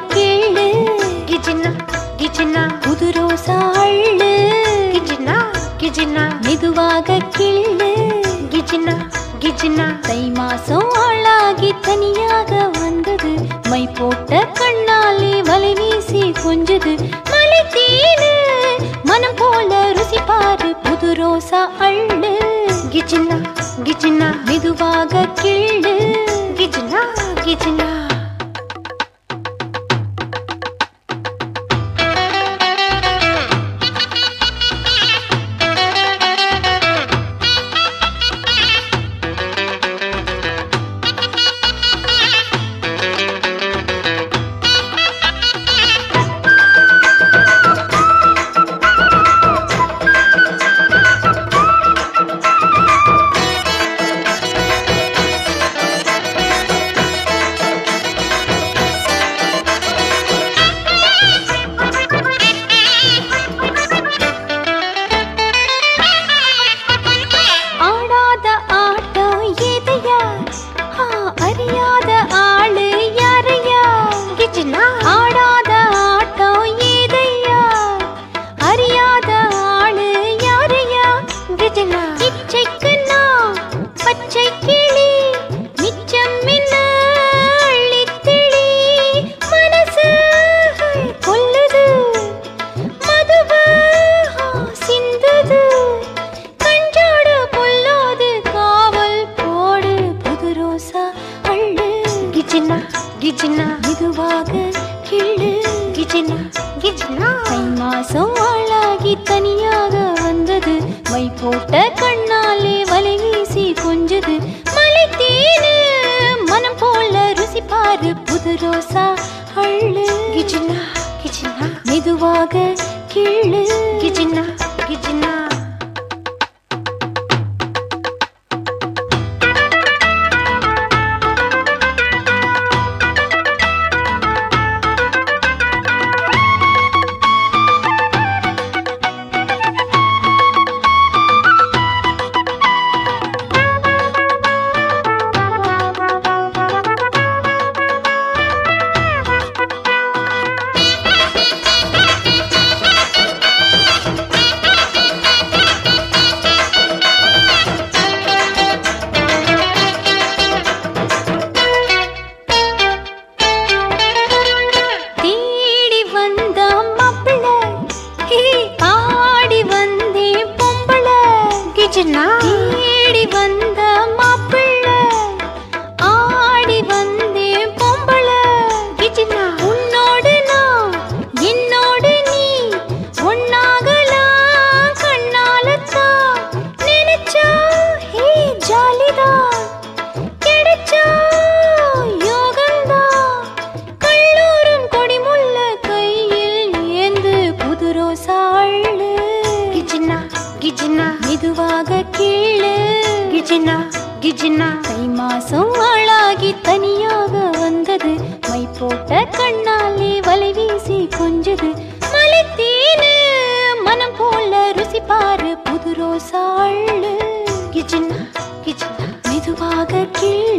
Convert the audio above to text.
கேளு கிஜினா கிஜினா புது ரோசா அள்ளு கிஜினா கிஜினா மெதுவாக கிள்ளு கிஜினா கிஜினா தை மாசம் ஆளாகி தனியாக வந்தது மை போட்ட கண்ணாலே வலை வீசி கொஞ்சது மலை தேனு மனம் போல ருசி பாரு புது ரோசா அள்ளு கிஜினா கிஜினா மெதுவாக கிள்ளு கிஜினா கிஜினா ஆடாத ஆட்டம் எதையா ஆ, அறியாத ஆளு யாரையா கிஜினா ஆடாத ஆட்டம் ஏதையா அறியாத ஆளு யாரையா கிஜினா இச்சைக்கு நான் பச்சை கிளி மிச்சம் என்ன அள்ளித்தெளி மனசு கொல்லுது மதுவ சிந்துது கஞ்சோடு பொல்லாது காவல் போடு புது ரோசா அள்ளு கிஜினா கிஜினா மெதுவாக கிள்ளு கிஜினா கிஜினா தை மாசம் ஆளாகி தனியாக வந்தது மை போட்ட கண்ணாலே வலை வீசி கொஞ்சது மலை தேனு மனம் போல ருசி பாரு புது ரோசா அள்ளு கிஜினா கிஜினா மெதுவாக கிள்ளு கிஜினா கிஜினா தேடி வந்த மாப்பிள்ள ஹே ஆடி வந்தே பொம்பள கிஜினா தேடி வந்த மாப்பிள்ள ஆடி வந்தே பொம்பள கிஜினா உன்னோடு நான் என்னோடு நீ ஒன்னாகலாம் கண்ணாலத்தான் நினைச்சா ஹே ஜாலிதான் கிடைச்சா யோகந்தான் கல்லூரும் கொடிமுள்ள கையில் ஏந்து புது ரோசா அள்ளு கிஜினா கிஜினா மெதுவாக கீழே கிஜினா கிஜினா தை மாசம் ஆளாகி தனியாக வந்தது மை போட்ட கண்ணாலே வலை வீசி கொஞ்சது மலை தேனு மனம் போல ருசி பாரு புது ரோசா அள்ளு கிஜினா கிஜினா மெதுவாக கீழே